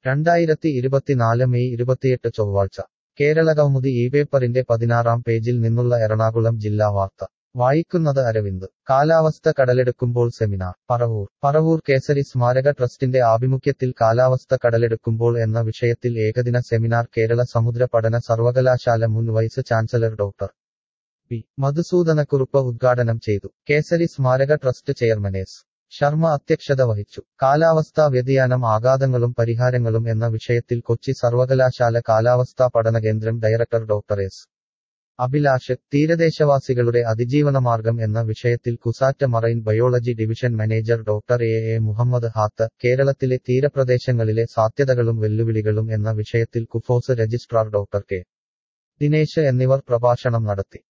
രണ്ടായിരത്തി ഇരുപത്തിനാല് മെയ് ഇരുപത്തിയെട്ട് ചൊവ്വാഴ്ച കേരള കൗമുദി ഈ പേപ്പറിന്റെ പതിനാറാം പേജിൽ നിന്നുള്ള എറണാകുളം ജില്ലാ വാർത്ത വായിക്കുന്നത് അരവിന്ദ് കാലാവസ്ഥ കടലെടുക്കുമ്പോൾ സെമിനാർ പറവൂർ പറവൂർ കേസരി സ്മാരക ട്രസ്റ്റിന്റെ ആഭിമുഖ്യത്തിൽ കാലാവസ്ഥ കടലെടുക്കുമ്പോൾ എന്ന വിഷയത്തിൽ ഏകദിന സെമിനാർ കേരള സമുദ്ര പഠന സർവകലാശാല മുൻ vice chancellor doctor P Madhusoodana Kurup ഉദ്ഘാടനം ചെയ്തു കേസരി സ്മാരക ട്രസ്റ്റ് ചെയർമാൻ എസ് ശർമ്മ അധ്യക്ഷത വഹിച്ചു കാലാവസ്ഥാ വ്യതിയാനം ആഘാതങ്ങളും പരിഹാരങ്ങളും എന്ന വിഷയത്തിൽ കൊച്ചി സർവകലാശാല കാലാവസ്ഥാ പഠന കേന്ദ്രം ഡയറക്ടർ ഡോക്ടർ എസ് അഭിലാഷ് തീരദേശവാസികളുടെ അതിജീവനമാർഗം എന്ന വിഷയത്തിൽ CUSAT marine biology division manager doctor A A Muhammad ഹാത്ത് കേരളത്തിലെ തീരപ്രദേശങ്ങളിലെ സാധ്യതകളും വെല്ലുവിളികളും എന്ന വിഷയത്തിൽ KUFOS registrar doctor K Dinesh എന്നിവർ പ്രഭാഷണം നടത്തി